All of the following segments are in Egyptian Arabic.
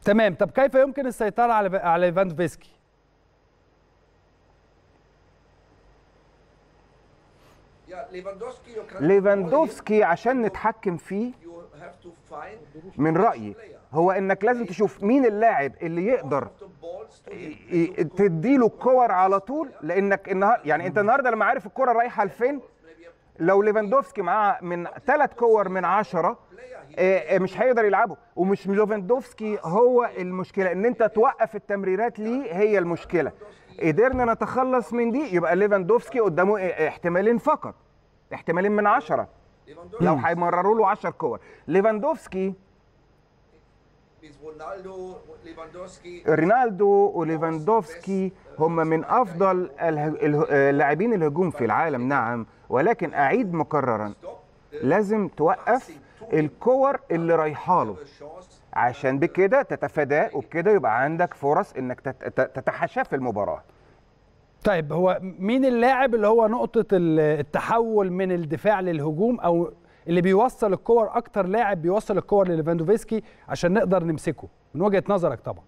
تمام طب كيف يمكن السيطره على على ليفاندوفسكي Yeah, Lewandowski, you can ليفاندوفسكي عشان نتحكم فيه you have to find من رأيي هو انك لازم تشوف مين اللاعب اللي يقدر the balls to him. ي- ي- تديله الكور على طول لانك النهارده يعني انت النهارده لما عارف الكره رايحه لفين لو ليفاندوفسكي معاه من ثلاث كور من عشرة آه، آه، مش هيقدر يلعبه ومش ليفاندوفسكي هو المشكله ان انت توقف التمريرات ليه هي المشكله قدرنا نتخلص من دي يبقى ليفاندوفسكي قدامه آه، احتمالين فقط احتمالين من عشرة لو هيمرروا له 10 كور ليفاندوفسكي With Ronaldo, Lewandowski, رونالدو وليفاندوفسكي هم من افضل اله- اله- اللاعبين الهجوم في العالم نعم ولكن اعيد مكررا لازم توقف الكور اللي رايحه له a chance. عشان بكده تتفاداه وبكده يبقى عندك فرص انك تت- تت- تتحاشاه في المباراه طيب هو مين اللاعب اللي هو نقطه ال- التحول من الدفاع للهجوم او اللي بيوصل الكور اكتر لاعب بيوصل الكور لليفاندوفسكي عشان نقدر نمسكه من وجهه نظرك طبعا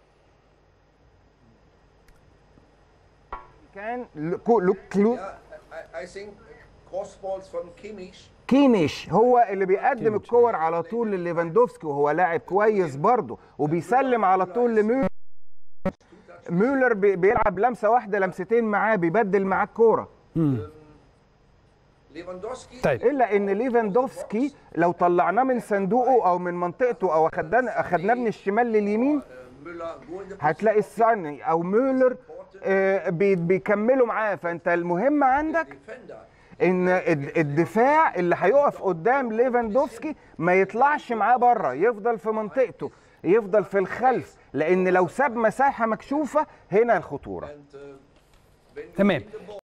كان لكو- لك- لو- Yeah, I, I think cross balls from Kimmich. كيميش هو اللي بيقدم الكور على طول لليفاندوفسكي وهو لاعب كويس برضه وبيسلم على طول لميولر ميولر بي- بيلعب لمسه واحده لمستين معاه بيبدل معاه الكوره Lewandowski, طيب الا ان ليفاندوفسكي لو طلعناه من صندوقه او من منطقته او اخدناه اخدناه من الشمال لليمين uh, Müller, go in the هتلاقي الصاني او ميولر آه، بي- بيكملوا معاه فانت المهم عندك defender. ان الد- الدفاع اللي هيقف قدام ليفاندوفسكي ما يطلعش معاه بره يفضل في منطقته يفضل في الخلف لان لو ساب مساحه مكشوفه هنا الخطوره And uh, when you تمام win the ball,